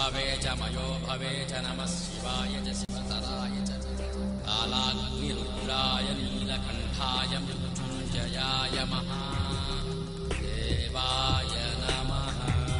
भवे च मयो भवे च नमः शिवाय च शिवतराय च कालाग्निरुद्राय नीलकण्ठाय मृत्युञ्जयाय महादेवाय नमः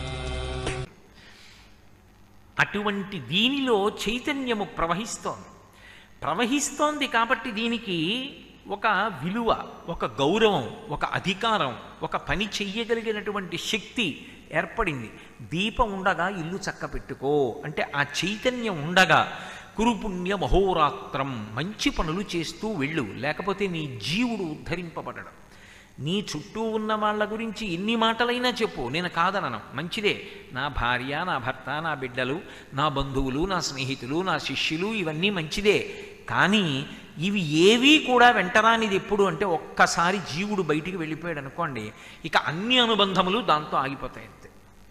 అటువంటి దీనిలో చైతన్యము ప్రవహిస్తోంది ప్రవహిస్తోంది కాబట్టి దీనికి ఒక విలువ ఒక గౌరవం ఒక అధికారం ఒక పని చెయ్యగలిగినటువంటి శక్తి ఏర్పడింది దీపం ఉండగా ఇల్లు చక్క పెట్టుకో అంటే ఆ చైతన్యం ఉండగా కురుపుణ్య మహోరాత్రం మంచి పనులు చేస్తూ వెళ్ళు లేకపోతే నీ జీవుడు ఉద్ధరింపబడడం నీ చుట్టూ ఉన్న వాళ్ళ గురించి ఎన్ని మాటలైనా చెప్పు నేను కాదనను మంచిదే నా భార్య నా భర్త నా బిడ్డలు నా బంధువులు నా స్నేహితులు నా శిష్యులు ఇవన్నీ మంచిదే కానీ ఇవి ఏవీ కూడా వెంటరానిది ఎప్పుడు అంటే ఒక్కసారి జీవుడు బయటికి వెళ్ళిపోయాడు అనుకోండి ఇక అన్ని అనుబంధములు దాంతో ఆగిపోతాయి అంతే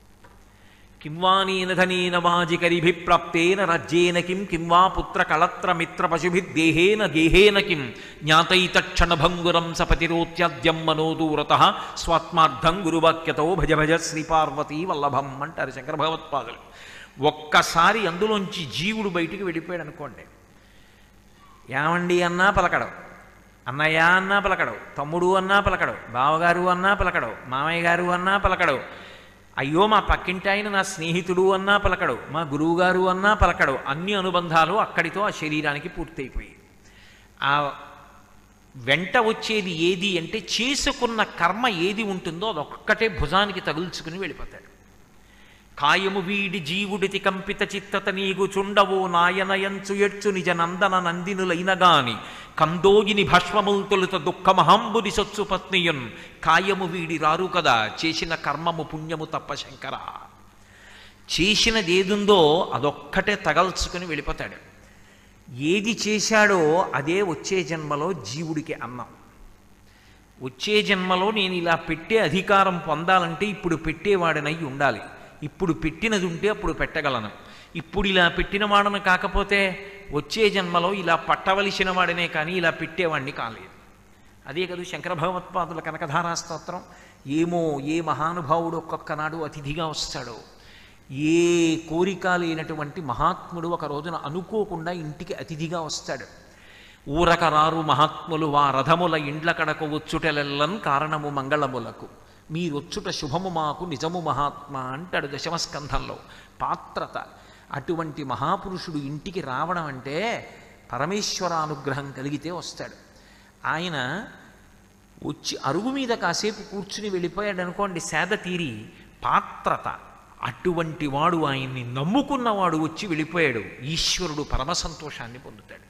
కిం వా నీనధనేన వాజికరిభి ప్రాప్తేన రాజ్యేన కిం కిం వా పుత్ర కళత్ర మిత్ర పశుభిర్దేహేన గేహేన కిం జ్ఞాతైతక్షణభంగురం సపతిరోత్యద్యం మనోదూరత స్వాత్మార్థం గురువాక్యతో భజ భజ శ్రీపార్వతీ వల్లభం అంటారు శంకర భగవత్పాదులు ఒక్కసారి అందులోంచి జీవుడు బయటికి వెళ్ళిపోయాడు అనుకోండి ఏమండి అన్నా పలకడం అన్నయ్య అన్నా పలకడవు తమ్ముడు అన్నా పలకడవు బావగారు అన్నా పలకడవు మామయ్య గారు అన్నా పలకడవు అయ్యో మా పక్కింటి ఆయన నా స్నేహితుడు అన్నా పలకడు మా గురువుగారు అన్నా పలకడు అన్ని అనుబంధాలు అక్కడితో ఆ శరీరానికి పూర్తయిపోయాయి ఆ వెంట వచ్చేది ఏది అంటే చేసుకున్న కర్మ ఏది ఉంటుందో అదొక్కటే భుజానికి తగుల్చుకుని వెళ్ళిపోతాడు కాయము వీడి జీవుడితి కంపిత చిత్తత నీగు చుండవో నాయనయంచు ఎడ్చు నిజ నందన నందినులైనగాని కందోగిని భస్మముల్ తొలుత దుఃఖమహంబుని సొచ్చు పత్నియున్ కాయము వీడి రారు కదా చేసిన కర్మము పుణ్యము తప్ప శంకర చేసినదేదుందో అదొక్కటే తగల్చుకుని వెళ్ళిపోతాడు ఏది చేశాడో అదే వచ్చే జన్మలో జీవుడికి అన్నం వచ్చే జన్మలో నేను ఇలా పెట్టే అధికారం పొందాలంటే ఇప్పుడు పెట్టేవాడనై ఉండాలి ఇప్పుడు పెట్టినది ఉంటే అప్పుడు పెట్టగలను ఇప్పుడు ఇలా పెట్టిన వాడను కాకపోతే వచ్చే జన్మలో ఇలా పట్టవలసిన వాడినే కానీ ఇలా పెట్టేవాడిని కాలేదు అదే కదా శంకర భగవత్పాదుల కనకధారా స్తోత్రం ఏమో ఏ మహానుభావుడు ఒక్కొక్క నాడు అతిథిగా వస్తాడో ఏ కోరిక లేనటువంటి మహాత్ముడు ఒక రోజున అనుకోకుండా ఇంటికి అతిథిగా వస్తాడు ఊరకరారు మహాత్ములు వా రథముల ఇండ్ల కడకు వచ్చుటెలెల్లన్ కారణము మంగళములకు మీరొచ్చుట శుభము మాకు నిజము మహాత్మ అంటాడు దశమస్కంధంలో పాత్రత అటువంటి మహాపురుషుడు ఇంటికి రావడం అంటే పరమేశ్వరానుగ్రహం కలిగితే వస్తాడు ఆయన వచ్చి అరుగు మీద కాసేపు కూర్చుని వెళ్ళిపోయాడు అనుకోండి సేద తీరి పాత్రత అటువంటి వాడు ఆయన్ని నమ్ముకున్నవాడు వచ్చి వెళ్ళిపోయాడు ఈశ్వరుడు పరమ సంతోషాన్ని పొందుతాడు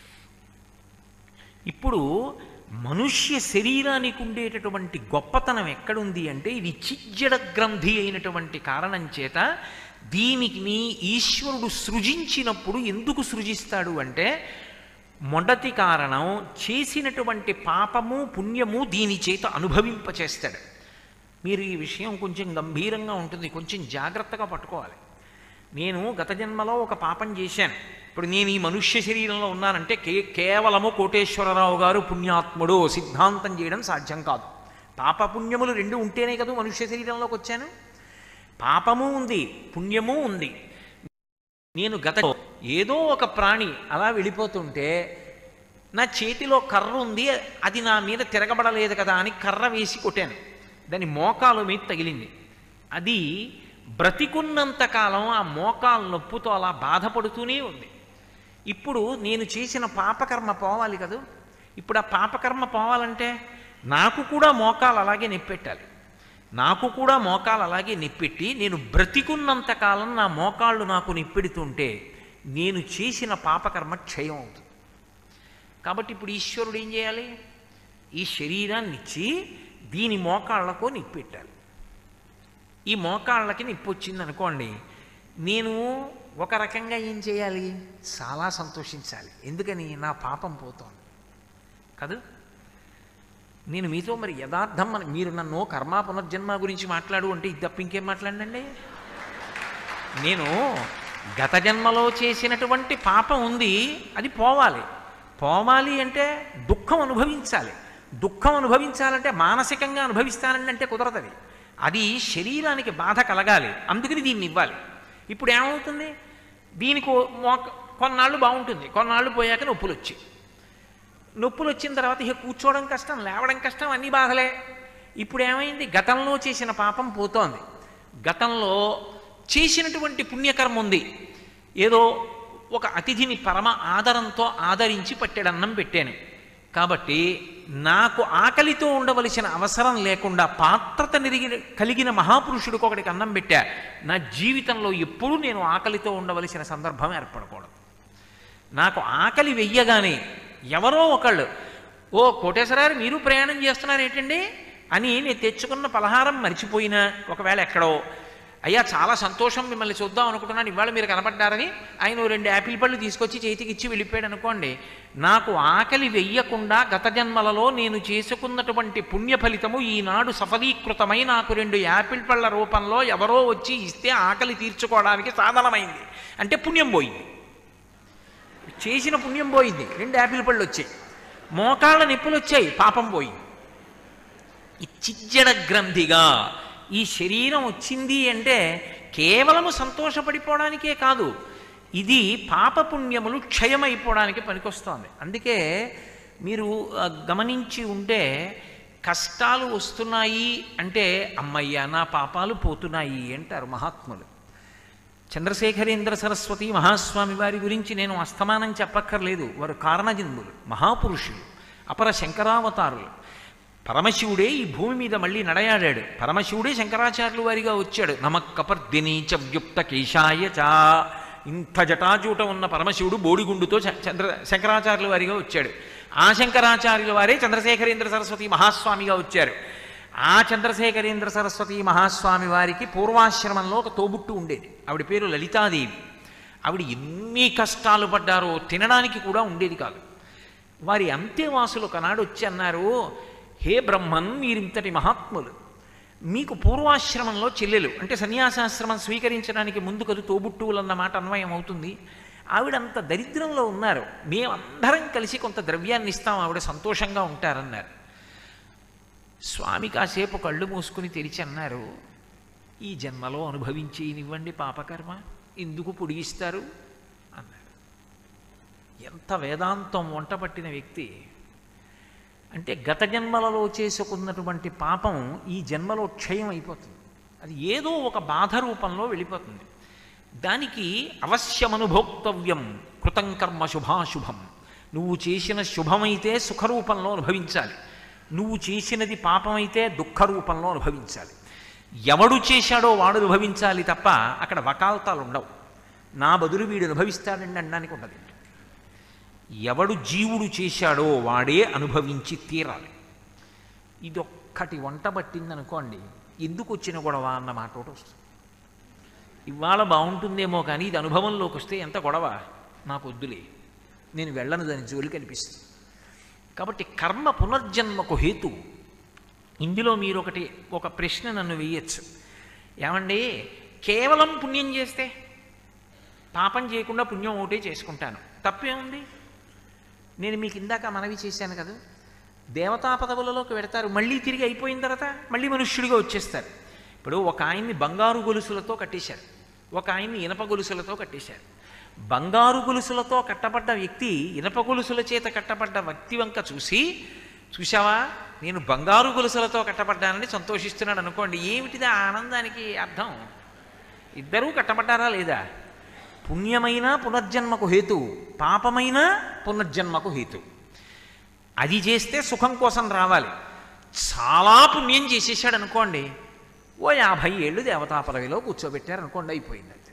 ఇప్పుడు మనుష్య శరీరానికి ఉండేటటువంటి గొప్పతనం ఎక్కడుంది అంటే ఇది చిజ్జడ గ్రంథి అయినటువంటి కారణం చేత దీనికి ఈశ్వరుడు సృజించినప్పుడు ఎందుకు సృజిస్తాడు అంటే మొదటి కారణం చేసినటువంటి పాపము పుణ్యము దీని చేత అనుభవింపచేస్తాడు మీరు ఈ విషయం కొంచెం గంభీరంగా ఉంటుంది కొంచెం జాగ్రత్తగా పట్టుకోవాలి నేను గత జన్మలో ఒక పాపం చేశాను ఇప్పుడు నేను ఈ మనుష్య శరీరంలో ఉన్నానంటే కే కేవలము కోటేశ్వరరావు గారు పుణ్యాత్ముడు సిద్ధాంతం చేయడం సాధ్యం కాదు పాపపుణ్యములు రెండు ఉంటేనే కదా మనుష్య శరీరంలోకి వచ్చాను పాపము ఉంది పుణ్యము ఉంది నేను గత ఏదో ఒక ప్రాణి అలా వెళ్ళిపోతుంటే నా చేతిలో కర్ర ఉంది అది నా మీద తిరగబడలేదు కదా అని కర్ర వేసి కొట్టాను దాని మోకాలు మీద తగిలింది అది బ్రతికున్నంత కాలం ఆ మోకాలు నొప్పుతో అలా బాధపడుతూనే ఉంది ఇప్పుడు నేను చేసిన పాపకర్మ పోవాలి కదా ఇప్పుడు ఆ పాపకర్మ పోవాలంటే నాకు కూడా మోకాలు అలాగే నెప్పెట్టాలి నాకు కూడా మోకాలు అలాగే నెప్పెట్టి నేను బ్రతికున్నంత కాలం నా మోకాళ్ళు నాకు నెప్పెడుతుంటే నేను చేసిన పాపకర్మ క్షయం అవుతుంది కాబట్టి ఇప్పుడు ఈశ్వరుడు ఏం చేయాలి ఈ శరీరాన్ని ఇచ్చి దీని మోకాళ్లకు నిప్పెట్టాలి ఈ మోకాళ్ళకి నిప్పు వచ్చింది అనుకోండి నేను ఒక రకంగా ఏం చేయాలి చాలా సంతోషించాలి ఎందుకని నా పాపం పోతోంది కాదు నేను మీతో మరి యథార్థం మన మీరు నన్ను కర్మ పునర్జన్మ గురించి మాట్లాడు అంటే ఇది తప్ప ఇంకేం మాట్లాడండి నేను గత జన్మలో చేసినటువంటి పాపం ఉంది అది పోవాలి పోవాలి అంటే దుఃఖం అనుభవించాలి దుఃఖం అనుభవించాలంటే మానసికంగా అనుభవిస్తానండి అంటే కుదరదది అది శరీరానికి బాధ కలగాలి అందుకని దీన్ని ఇవ్వాలి ఇప్పుడు ఏమవుతుంది దీనికి ఓ- మోక- కొన్నాళ్ళు బాగుంటుంది కొన్నాళ్ళు పోయాక నొప్పులు వచ్చాయి నొప్పులు వచ్చిన తర్వాత ఇక కూర్చోవడం కష్టం లేవడం కష్టం అన్నీ బాధలే ఇప్పుడు ఏమైంది గతంలో చేసిన పాపం పోతోంది గతంలో చేసినటువంటి పుణ్యకర్మ ఉంది ఏదో ఒక అతిథిని పరమ ఆదరంతో ఆదరించి పట్టెడన్నం పెట్టాను కాబట్టి నాకు ఆకలితో ఉండవలసిన అవసరం లేకుండా పాత్రత నిరిగి కలిగిన మహాపురుషుడికి ఒకడికి అన్నం పెట్టా నా జీవితంలో ఎప్పుడూ నేను ఆకలితో ఉండవలసిన సందర్భం ఏర్పడకూడదు నాకు ఆకలి వెయ్యగానే ఎవరో ఒకళ్ళు ఓ కోటేశ్వరారు మీరు ప్రయాణం చేస్తున్నారు ఏంటండి అని నేను తెచ్చుకున్న పలహారం మర్చిపోయినా ఒకవేళ ఎక్కడో అయ్యా చాలా సంతోషం మిమ్మల్ని చూద్దాం అనుకుంటున్నాను ఇవాళ మీరు కనపడ్డారని ఆయన ఓ రెండు యాపిల్ పళ్ళు తీసుకొచ్చి చేతికి ఇచ్చి వెళ్ళిపోయాడు అనుకోండి నాకు ఆకలి వెయ్యకుండా గత జన్మలలో నేను చేసుకున్నటువంటి పుణ్య ఫలితము ఈనాడు సఫలీకృతమై నాకు రెండు యాపిల్ పళ్ళ రూపంలో ఎవరో వచ్చి ఇస్తే ఆకలి తీర్చుకోవడానికి సాధనమైంది అంటే పుణ్యం పోయింది చేసిన పుణ్యం పోయింది రెండు యాపిల్ పళ్ళు వచ్చాయి మోకాళ్ళ నొప్పులు వచ్చాయి పాపం పోయింది ఈ చిజ్జడ గ్రంథిగా ఈ శరీరం వచ్చింది అంటే కేవలము సంతోషపడిపోవడానికే కాదు ఇది పాపపుణ్యములు క్షయమైపోవడానికి పనికొస్తోంది అందుకే మీరు ఆ, గమనించి ఉంటే కష్టాలు వస్తున్నాయి అంటే అమ్మయ్య నా పాపాలు పోతున్నాయి అంటారు మహాత్ములు చంద్రశేఖరేంద్ర సరస్వతి మహాస్వామి వారి గురించి నేను అస్తమానం చెప్పక్కర్లేదు వారు కారణజన్ములు మహాపురుషులు అపర శంకరావతారులు పరమశివుడే ఈ భూమి మీద మళ్ళీ నడయాడాడు పరమశివుడే శంకరాచార్యులు వారిగా వచ్చాడు నమక్కపర్దిని చ వ్యుక్త కేశాయ చ ఇంత జటాజూట ఉన్న పరమశివుడు బోడిగుండుతో చ- చంద్ర శంకరాచార్యుల వారిగా వచ్చాడు ఆ శంకరాచార్యుల వారే చంద్రశేఖరేంద్ర సరస్వతి మహాస్వామిగా వచ్చారు ఆ చంద్రశేఖరేంద్ర సరస్వతి మహాస్వామి వారికి పూర్వాశ్రమంలో ఒక తోబుట్టు ఉండేది ఆవిడ పేరు లలితాదేవి ఆవిడ ఎన్ని కష్టాలు పడ్డారో తినడానికి కూడా ఉండేది కాదు వారి అంత్యవాసులు ఒకనాడు వచ్చి అన్నారు హే బ్రహ్మన్ మీరింతటి మహాత్ములు మీకు పూర్వాశ్రమంలో చెల్లెలు అంటే సన్యాసాశ్రమం స్వీకరించడానికి ముందు కదు తోబుట్టువులు అన్న మాట అన్వయం అవుతుంది ఆవిడ అంత దరిద్రంలో ఉన్నారు మేమందరం కలిసి కొంత ద్రవ్యాన్ని ఇస్తాం ఆవిడ సంతోషంగా ఉంటారన్నారు స్వామి కాసేపు కళ్ళు మూసుకుని తెరిచి అన్నారు ఈ జన్మలో అనుభవించేనివ్వండి పాపకర్మ ఎందుకు పొడిగిస్తారు అన్నారు ఎంత వేదాంతం వంట పట్టిన వ్యక్తి అంటే గత జన్మలలో చేసుకున్నటువంటి పాపం ఈ జన్మలో క్షయం అయిపోతుంది అది ఏదో ఒక బాధ రూపంలో వెళ్ళిపోతుంది దానికి అవశ్యమనుభోక్తవ్యం కృతం కర్మ శుభాశుభం నువ్వు చేసిన శుభమైతే సుఖరూపంలో అనుభవించాలి నువ్వు చేసినది పాపమైతే దుఃఖ రూపంలో అనుభవించాలి ఎవడు చేశాడో వాడు అనుభవించాలి తప్ప అక్కడ వకాల్తాలు ఉండవు నా బదులు వీడు అనుభవిస్తాడండి అనడానికి ఉండదు ఎవడు జీవుడు చేశాడో వాడే అనుభవించి తీరాలి ఇదొక్కటి వంట పట్టిందనుకోండి ఎందుకు వచ్చిన గొడవ అన్న మాట ఒకటి వస్తుంది ఇవాళ బాగుంటుందేమో కానీ ఇది అనుభవంలోకి వస్తే ఎంత గొడవ నాకు వద్దులే నేను వెళ్ళను దాని జోలికి అనిపిస్తుంది కాబట్టి కర్మ పునర్జన్మకు హేతు ఇందులో మీరు ఒకటి ఒక ప్రశ్న నన్ను వేయచ్చు ఏమండి కేవలం పుణ్యం చేస్తే పాపం చేయకుండా పుణ్యం ఒకటే చేసుకుంటాను తప్పేముంది నేను మీకు ఇందాక మనవి చేశాను కదా దేవతా పదవులలోకి పెడతారు మళ్ళీ తిరిగి అయిపోయిన తర్వాత మళ్ళీ మనుష్యుడిగా వచ్చేస్తారు ఇప్పుడు ఒక ఆయన్ని బంగారు గొలుసులతో కట్టేశారు ఒక ఆయన్ని ఇనప గొలుసులతో కట్టేశారు బంగారు గొలుసులతో కట్టబడ్డ వ్యక్తి ఇనప గొలుసుల చేత కట్టబడ్డ వ్యక్తి వంక చూసి చూశావా నేను బంగారు గొలుసులతో కట్టబడ్డానని సంతోషిస్తున్నాడు అనుకోండి ఏమిటిది ఆ ఆనందానికి అర్థం ఇద్దరూ కట్టబడ్డారా లేదా పుణ్యమైన పునర్జన్మకు హేతు పాపమైన పునర్జన్మకు హేతు అది చేస్తే సుఖం కోసం రావాలి చాలా పుణ్యం చేసేసాడు అనుకోండి ఓ యాభై ఏళ్ళు దేవతా పదవిలో కూర్చోబెట్టారు అనుకోండి అయిపోయింది అంతే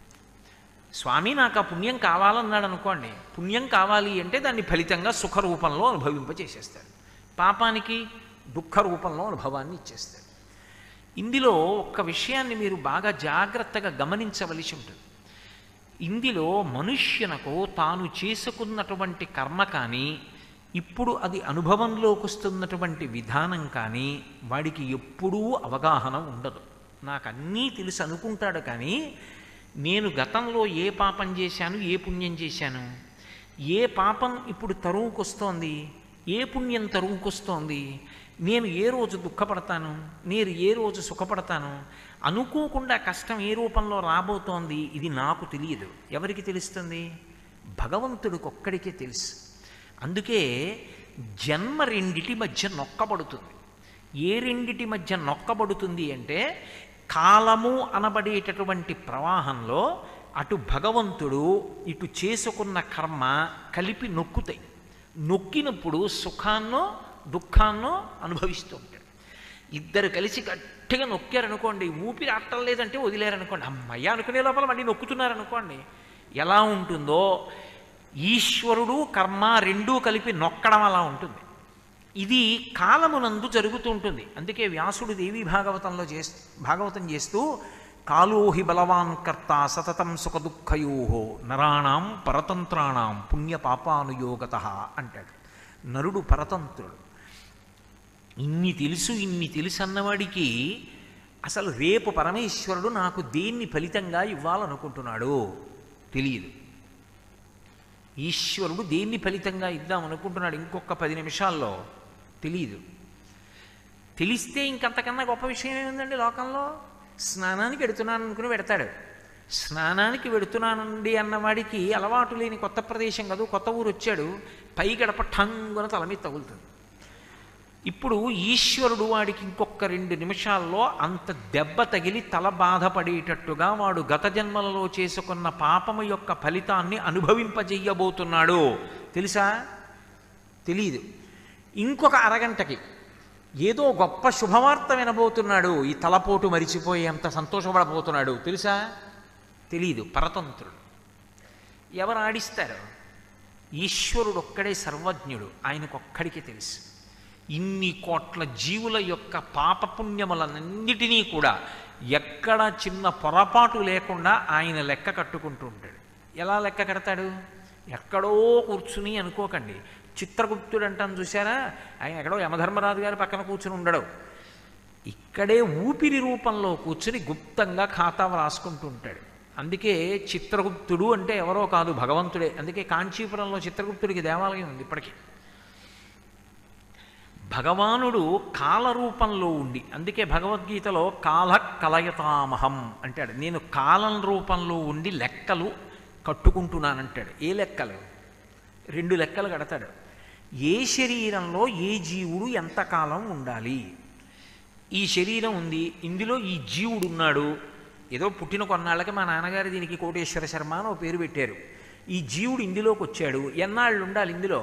స్వామి నాకు ఆ పుణ్యం కావాలన్నాడు అనుకోండి పుణ్యం కావాలి అంటే దాన్ని ఫలితంగా సుఖ రూపంలో అనుభవింపచేసేస్తాడు పాపానికి దుఃఖ రూపంలో అనుభవాన్ని ఇచ్చేస్తాడు ఇందులో ఒక్క విషయాన్ని మీరు బాగా జాగ్రత్తగా గమనించవలసి ఉంటుంది ఇందులో మనుష్యునకు తాను చేసుకున్నటువంటి కర్మ కానీ ఇప్పుడు అది అనుభవంలోకి వస్తున్నటువంటి విధానం కానీ వాడికి ఎప్పుడూ అవగాహన ఉండదు నాకు అన్నీ తెలుసు అనుకుంటాడు కానీ నేను గతంలో ఏ పాపం చేశాను ఏ పుణ్యం చేశాను ఏ పాపం ఇప్పుడు తరువుకొస్తోంది ఏ పుణ్యం తరువుకొస్తోంది నేను ఏ రోజు దుఃఖపడతాను నేను ఏ రోజు సుఖపడతాను అనుకోకుండా కష్టం ఏ రూపంలో రాబోతోంది ఇది నాకు తెలియదు ఎవరికి తెలుస్తుంది భగవంతుడికి ఒక్కడికే తెలుసు అందుకే జన్మ రెండిటి మధ్య నొక్కబడుతుంది ఏ రెండిటి మధ్య నొక్కబడుతుంది అంటే కాలము అనబడేటటువంటి ప్రవాహంలో అటు భగవంతుడు ఇటు చేసుకున్న కర్మ కలిపి నొక్కుతాయి నొక్కినప్పుడు సుఖాన్నో దుఃఖాన్నో అనుభవిస్తూ ఉంటాడు ఇద్దరు కలిసి గట్టిగా నొక్కారనుకోండి ఊపిరి ఆడటం లేదంటే వదిలేరనుకోండి అమ్మయ్య అనుకునే లోపల మళ్ళీ నొక్కుతున్నారనుకోండి ఎలా ఉంటుందో ఈశ్వరుడు కర్మ రెండూ కలిపి నొక్కడం అలా ఉంటుంది ఇది కాలమునందు జరుగుతూ ఉంటుంది అందుకే వ్యాసుడు దేవి భాగవతంలో చేస్తూ భాగవతం చేస్తూ కాలోహి బలవాన్ కర్త సతతం సుఖ దుఃఖయో నరాణం పరతంత్రాణం పుణ్య పాపానుయోగత అంటాడు నరుడు పరతంత్రుడు ఇన్ని తెలుసు ఇన్ని తెలుసు అన్నవాడికి అసలు రేపు పరమేశ్వరుడు నాకు దేన్ని ఫలితంగా ఇవ్వాలనుకుంటున్నాడు తెలియదు ఈశ్వరుడు దేన్ని ఫలితంగా ఇద్దాం అనుకుంటున్నాడు ఇంకొక పది నిమిషాల్లో తెలియదు తెలిస్తే ఇంకంతకన్నా గొప్ప విషయం ఏముందండి లోకంలో స్నానానికి వెడుతున్నాను అనుకుని పెడతాడు స్నానానికి వెడుతున్నానండి అన్నవాడికి అలవాటు లేని కొత్త ప్రదేశం కాదు కొత్త ఊరు వచ్చాడు పై గడప ఠంగున తల మీద తగులుతుంది ఇప్పుడు ఈశ్వరుడు వాడికి ఇంకొక రెండు నిమిషాల్లో అంత దెబ్బ తగిలి తల బాధపడేటట్టుగా వాడు గత జన్మలలో చేసుకున్న పాపము యొక్క ఫలితాన్ని అనుభవింపజెయ్యబోతున్నాడు తెలుసా తెలీదు ఇంకొక అరగంటకి ఏదో గొప్ప శుభవార్త వినబోతున్నాడు ఈ తలపోటు మరిచిపోయి అంత సంతోషపడబోతున్నాడు తెలుసా తెలీదు పరతంత్రుడు ఎవరు ఆడిస్తారు ఈశ్వరుడు ఒక్కడే సర్వజ్ఞుడు ఆయనకొక్కడికి తెలుసు ఇన్ని కోట్ల జీవుల యొక్క పాపపుణ్యములన్నిటినీ కూడా ఎక్కడ చిన్న పొరపాటు లేకుండా ఆయన లెక్క కట్టుకుంటూ ఉంటాడు ఎలా లెక్క కడతాడు ఎక్కడో కూర్చుని అనుకోకండి చిత్రగుప్తుడు అంటాను చూసారా ఆయన ఎక్కడో యమధర్మరాజు గారి పక్కన కూర్చుని ఉండడు ఇక్కడే ఊపిరి రూపంలో కూర్చుని గుప్తంగా ఖాతా రాసుకుంటూ ఉంటాడు అందుకే చిత్రగుప్తుడు అంటే ఎవరో కాదు భగవంతుడే అందుకే కాంచీపురంలో చిత్రగుప్తుడికి దేవాలయం ఉంది ఇప్పటికీ భగవానుడు కాలరూపంలో ఉండి అందుకే భగవద్గీతలో కాల కలయతామహం అంటాడు నేను కాలం రూపంలో ఉండి లెక్కలు కట్టుకుంటున్నానంటాడు ఏ లెక్కలు రెండు లెక్కలు కడతాడు ఏ శరీరంలో ఏ జీవుడు ఎంతకాలం ఉండాలి ఈ శరీరం ఉంది ఇందులో ఈ జీవుడు ఉన్నాడు ఏదో పుట్టిన కొన్నాళ్ళకి మా నాన్నగారు దీనికి కోటేశ్వర శర్మ అని ఓ పేరు పెట్టారు ఈ జీవుడు ఇందులోకి వచ్చాడు ఎన్నాళ్ళు ఉండాలి ఇందులో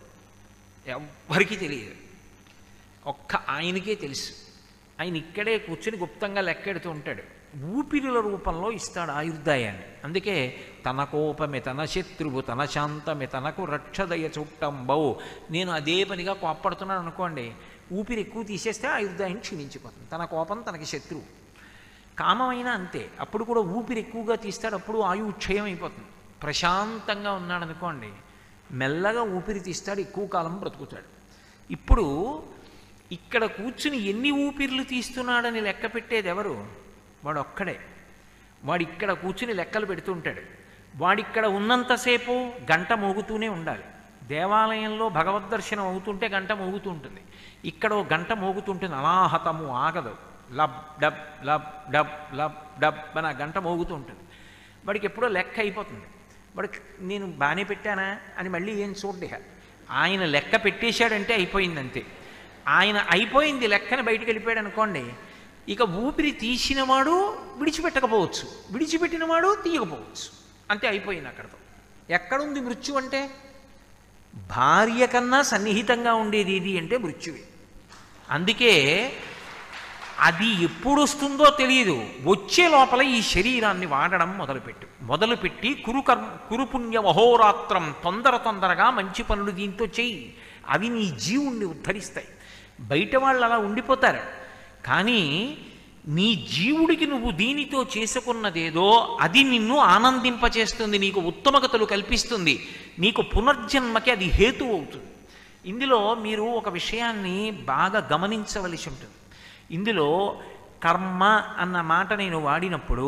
ఎవ్వరికీ తెలియదు ఒక్క ఆయనకే తెలుసు ఆయన ఇక్కడే కూర్చుని గుప్తంగా లెక్కెడుతూ ఉంటాడు ఊపిరిల రూపంలో ఇస్తాడు ఆయుర్దాయాన్ని అందుకే తన కోపమే తన శత్రువు తన శాంతమే తనకు రక్షదయ చుట్టంబౌ నేను అదే పనిగా కోప్పడుతున్నాను అనుకోండి ఊపిరి ఎక్కువ తీసేస్తే ఆయుర్దాయం క్షీణించిపోతుంది తన కోపం తనకి శత్రువు కామమైనా అంతే అప్పుడు కూడా ఊపిరి ఎక్కువగా తీస్తాడు అప్పుడు ఆయువు క్షయం అయిపోతుంది ప్రశాంతంగా ఉన్నాడు అనుకోండి మెల్లగా ఊపిరి తీస్తాడు ఎక్కువ కాలం బ్రతుకుతాడు ఇప్పుడు ఇక్కడ కూర్చుని ఎన్ని ఊపిర్లు తీస్తున్నాడని లెక్క పెట్టేది ఎవరు వాడు ఒక్కడే వాడు ఇక్కడ కూర్చుని లెక్కలు పెడుతుంటాడు వాడిక్కడ ఉన్నంతసేపు గంట మోగుతూనే ఉండాలి దేవాలయంలో భగవద్ దర్శనం అవుతుంటే గంట మోగుతూ ఉంటుంది ఇక్కడ ఓ గంట మోగుతుంటుంది అనాహతము ఆగదు lub dub lub dub lub dub అని ఆ గంట మోగుతూ ఉంటుంది వాడికి ఎప్పుడో లెక్క అయిపోతుంది వాడికి నేను బాగానే పెట్టానా అని మళ్ళీ ఏం చూడ్డే ఆయన లెక్క పెట్టేశాడంటే అయిపోయింది అంతే ఆయన అయిపోయింది లెక్కని బయటికి వెళ్ళిపోయాడు అనుకోండి ఇక ఊపిరి తీసినవాడు విడిచిపెట్టకపోవచ్చు విడిచిపెట్టినవాడు తీయకపోవచ్చు అంతే అయిపోయింది అక్కడతో ఎక్కడుంది మృత్యు అంటే భార్య కన్నా సన్నిహితంగా ఉండేది ఏది అంటే మృత్యువే అందుకే అది ఎప్పుడు వస్తుందో తెలియదు వచ్చే లోపల ఈ శరీరాన్ని వాడడం మొదలుపెట్టు మొదలుపెట్టి కురు కర్మ కురుపుణ్య మహోరాత్రం తొందర తొందరగా మంచి పనులు దీంతో చెయ్యి అవి నీ జీవుణ్ణి ఉద్ధరిస్తాయి బయట వాళ్ళు అలా ఉండిపోతారు కానీ నీ జీవుడికి నువ్వు దీనితో చేసుకున్నదేదో అది నిన్ను ఆనందింపచేస్తుంది నీకు ఉత్తమగతలు కల్పిస్తుంది నీకు పునర్జన్మకి అది హేతు అవుతుంది ఇందులో మీరు ఒక విషయాన్ని బాగా గమనించవలసి ఉంటుంది ఇందులో కర్మ అన్న మాట నేను వాడినప్పుడు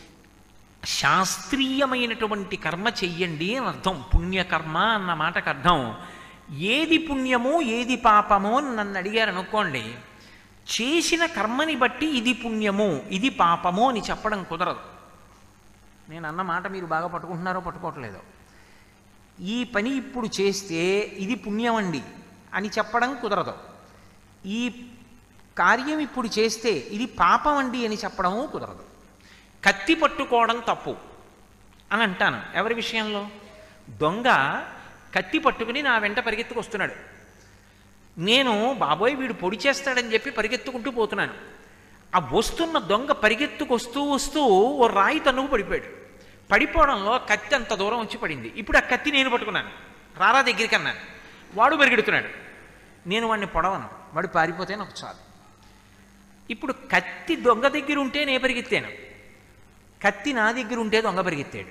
శాస్త్రీయమైనటువంటి కర్మ చెయ్యండి అని అర్థం పుణ్యకర్మ అన్న మాటకు అర్థం ఏది పుణ్యమో ఏది పాపమో అని నన్ను అడిగారు అనుకోండి చేసిన కర్మని బట్టి ఇది పుణ్యము ఇది పాపము అని చెప్పడం కుదరదు నేను అన్న మాట మీరు బాగా పట్టుకుంటున్నారో పట్టుకోవట్లేదో ఈ పని ఇప్పుడు చేస్తే ఇది పుణ్యం అండి అని చెప్పడం కుదరదు ఈ కార్యం ఇప్పుడు చేస్తే ఇది పాపం అండి అని చెప్పడము కుదరదు కత్తి పట్టుకోవడం తప్పు అని అంటాను ఎవరి విషయంలో దొంగ కత్తి పట్టుకుని నా వెంట పరిగెత్తుకొస్తున్నాడు నేను బాబోయ్ వీడు పొడి చేస్తాడని చెప్పి పరిగెత్తుకుంటూ పోతున్నాను ఆ వస్తున్న దొంగ పరిగెత్తుకొస్తూ వస్తూ ఓ రాయి తన్నుకు పడిపోయాడు పడిపోవడంలో కత్తి అంత దూరం వచ్చి పడింది ఇప్పుడు ఆ కత్తి నేను పట్టుకున్నాను రారా దగ్గరికి అన్నాను వాడు పరిగెడుతున్నాడు నేను వాడిని పొడవను వాడు పారిపోతే నాకు చాలు ఇప్పుడు కత్తి దొంగ దగ్గర ఉంటే నేను పరిగెత్తాను కత్తి నా దగ్గర ఉంటే దొంగ పరిగెత్తాడు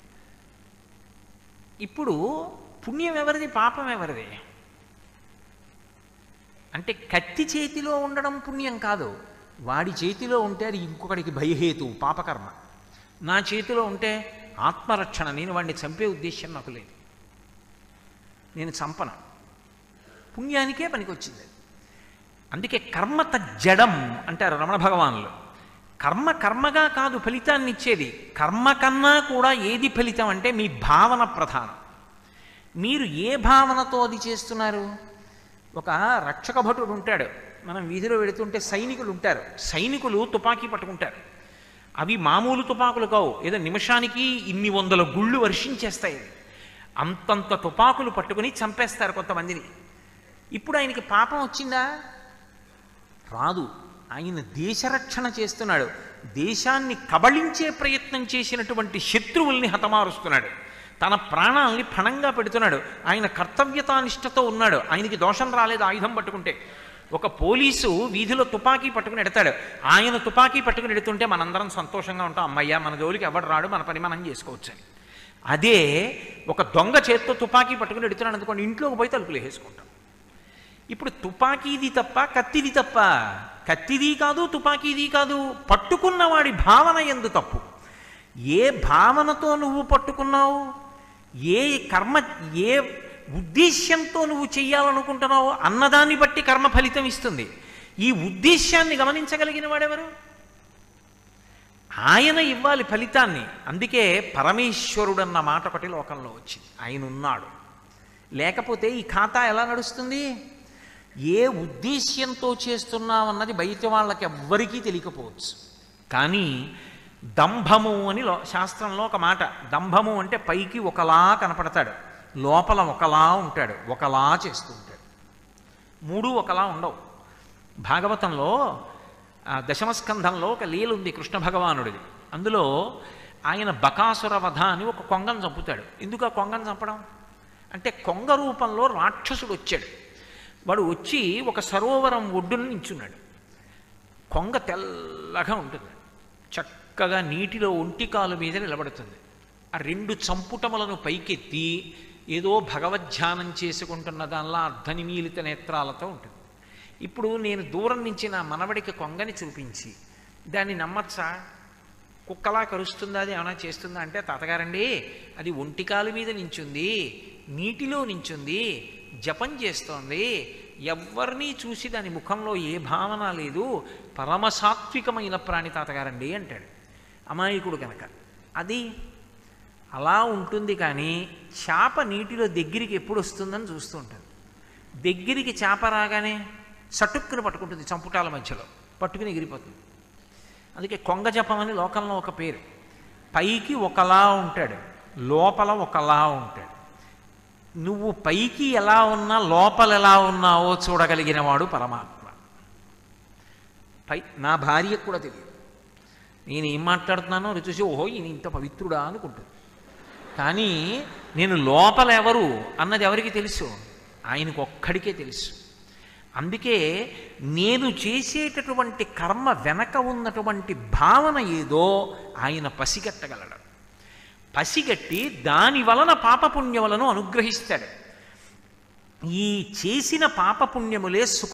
ఇప్పుడు పుణ్యం ఎవరిది పాపం ఎవరిది అంటే కత్తి చేతిలో ఉండడం పుణ్యం కాదు వాడి చేతిలో ఉంటే అది ఇంకొకడికి భయహేతు పాపకర్మ నా చేతిలో ఉంటే ఆత్మరక్షణ నేను వాడిని చంపే ఉద్దేశం నాకు లేదు నేను చంపను పుణ్యానికే పనికొచ్చింది అది. అందుకే కర్మ తజ్జడం అంటారు రమణ భగవానులు కర్మ కర్మగా కాదు ఫలితాన్ని ఇచ్చేది కర్మ కన్నా కూడా ఏది ఫలితం అంటే మీ భావన ప్రధానం మీరు ఏ భావనతో అది చేస్తున్నారు ఒక రక్షక భటుడు ఉంటాడు మనం వీధిలో వెళుతుంటే సైనికులు ఉంటారు సైనికులు తుపాకీ పట్టుకుంటారు అవి మామూలు తుపాకులు కావు ఏదో నిమిషానికి ఇన్ని వందల గుళ్ళు వర్షించేస్తాయి అవి. అంతంత తుపాకులు పట్టుకుని చంపేస్తారు కొంతమందిని ఇప్పుడు ఆయనకి పాపం వచ్చిందా రాదు ఆయన దేశరక్షణ చేస్తున్నాడు దేశాన్ని కబళించే ప్రయత్నం చేసినటువంటి శత్రువుల్ని హతమారుస్తున్నాడు తన ప్రాణాల్ని ఫణంగా పెడుతున్నాడు ఆయన కర్తవ్యతానిష్టతో ఉన్నాడు ఆయనకి దోషం రాలేదు ఆయుధం పట్టుకుంటే ఒక పోలీసు వీధిలో తుపాకీ పట్టుకుని ఎడతాడు ఆయన తుపాకీ పట్టుకుని ఎడుతుంటే మనందరం సంతోషంగా ఉంటాం అమ్మయ్య మన జోలికి ఎవడు రాడు మన పని మనం చేసుకోవచ్చు అని అదే ఒక దొంగ చేత్తో తుపాకీ పట్టుకుని ఎడుతున్నాడు అనుకోండి ఇంట్లోకి పోయి తలుపులు వేసుకుంటాం ఇప్పుడు తుపాకీది తప్ప కత్తిది తప్ప కత్తిది కాదు తుపాకీది కాదు పట్టుకున్నవాడి భావన ఎందు తప్పు ఏ భావనతో నువ్వు పట్టుకున్నావు ఏ కర్మ ఏ ఉద్దేశ్యంతో నువ్వు చెయ్యాలనుకుంటున్నావు అన్నదాన్ని బట్టి కర్మ ఫలితం ఇస్తుంది ఈ ఉద్దేశ్యాన్ని గమనించగలిగిన వాడెవరు ఆయన ఇవ్వాలి ఫలితాన్ని అందుకే పరమేశ్వరుడన్న మాట ఒకటి లోకంలో వచ్చింది ఆయన ఉన్నాడు లేకపోతే ఈ ఖాతా ఎలా నడుస్తుంది ఏ ఉద్దేశ్యంతో చేస్తున్నామన్నది బయట వాళ్ళకి ఎవ్వరికీ తెలియకపోవచ్చు కానీ దంభము అని లో శాస్త్రంలో ఒక మాట దంభము అంటే పైకి ఒకలా కనపడతాడు లోపల ఒకలా ఉంటాడు ఒకలా చేస్తూ ఉంటాడు మూడు ఒకలా ఉండవు భాగవతంలో ఆ దశమస్కంధంలో ఒక లీల ఉంది కృష్ణ భగవానుడిది అందులో ఆయన బకాసుర వధ అని ఒక కొంగను చంపుతాడు ఎందుకు ఆ కొంగను చంపడం అంటే కొంగ రూపంలో రాక్షసుడు వచ్చాడు వాడు వచ్చి ఒక సరోవరం ఒడ్డున నించున్నాడు కొంగ తెల్లగా ఉంటుంది చక్కగా నీటిలో ఒంటికాలు మీద నిలబడుతుంది ఆ రెండు చంపుటములను పైకెత్తి ఏదో భగవద్ధ్యానం చేసుకుంటున్న దానిలా అర్ధనిమీలిత నేత్రాలతో ఉంటుంది ఇప్పుడు నేను దూరం నుంచి నా మనవడికి కొంగని చూపించి దాన్ని నమ్మచ్చా కుక్కలా కరుస్తుందా అది ఏమైనా చేస్తుందా అంటే తాతగారండి అది ఒంటికాలు మీద నించుంది నీటిలో నించుంది జపం చేస్తోంది ఎవరిని చూసి దాని ముఖంలో ఏ భావన లేదు పరమసాత్వికమైన ప్రాణి తాతగారండి అంటాడు అమాయకుడు కనుక అది అలా ఉంటుంది కానీ చేప నీటిలో దగ్గరికి ఎప్పుడు వస్తుందని చూస్తూ ఉంటుంది దగ్గరికి చేప రాగానే సటుక్కును పట్టుకుంటుంది చంపుటాల మధ్యలో పట్టుకుని ఎగిరిపోతుంది అందుకే కొంగ జపం అని లోకంలో ఒక పేరు పైకి ఒకలా ఉంటాడు లోపల ఒకలా ఉంటాడు నువ్వు పైకి ఎలా ఉన్నా లోపల ఎలా ఉన్నావో చూడగలిగిన వాడు పరమాత్మ పై నా భార్యకు కూడా తెలియదు నేను ఏం మాట్లాడుతున్నానో అది చూసి ఓహో ఈయన ఇంత పవిత్రుడా అనుకుంటుంది కానీ నేను లోపల ఎవరు అన్నది ఎవరికి తెలుసు ఆయనకు ఒక్కడికే తెలుసు అందుకే నేను చేసేటటువంటి కర్మ వెనక ఉన్నటువంటి భావన ఏదో ఆయన పసిగట్టగలడు పసిగట్టి దాని వలన పాపపుణ్యములను అనుగ్రహిస్తాడు ఈ చేసిన పాపపుణ్యములే సుఖ